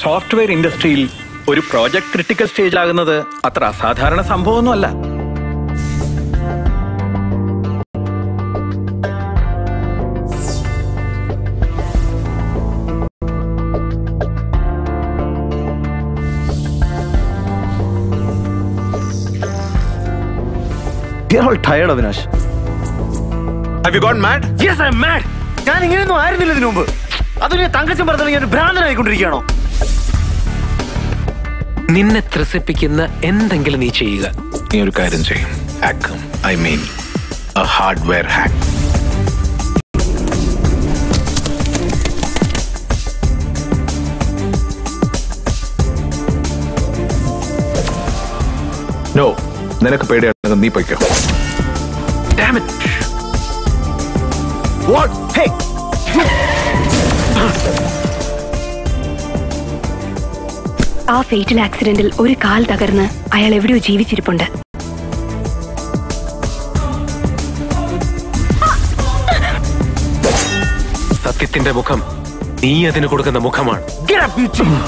Software ഇൻഡസ്ട്രിയിൽ ഒരു project critical സ്റ്റേജിലാകുന്നത് അത്ര അസാധാരണ സംഭവമൊന്നുമല്ല tired Avinash Have you gone mad? Yes, I'm mad. ഞാൻ ഇങ്ങനെയൊന്നും ആയിരുന്നില്ല ഇതിനു മുമ്പ് അതൊരു തങ്കച്ചൻ പറഞ്ഞാൽ ഞാൻ ഒരു ഭ്രാന്തനായിക്കൊണ്ടിരിക്കുകയാണോ നിന്നെ ത്രസിപ്പിക്കുന്ന എന്തെങ്കിലും നീ ചെയ്യുക നീ ഒരു കാര്യം ചെയ്യും hack I mean hardware hack no നിനക്ക് പേടിയാണെങ്കിൽ നീ പൊയ്ക്കോ Damn it. What? Hey! ആ ഫേറ്റൽ ആക്സിഡന്റിൽ ഒരു കാൽ തകർന്ന് അയാൾ എവിടെയോ ജീവിച്ചിരിപ്പുണ്ട് സത്യത്തിന്റെ മുഖം നീ അതിന് കൊടുക്കുന്ന മുഖമാണ് Get up, you two!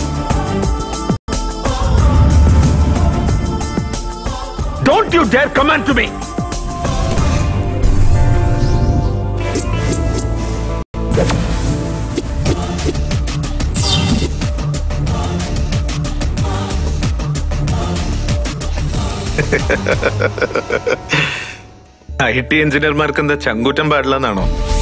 Don't you dare command to me! I T എഞ്ചിനീയർമാർക്ക് എന്താ ചങ്കൂറ്റം പാടില്ലെന്നാണോ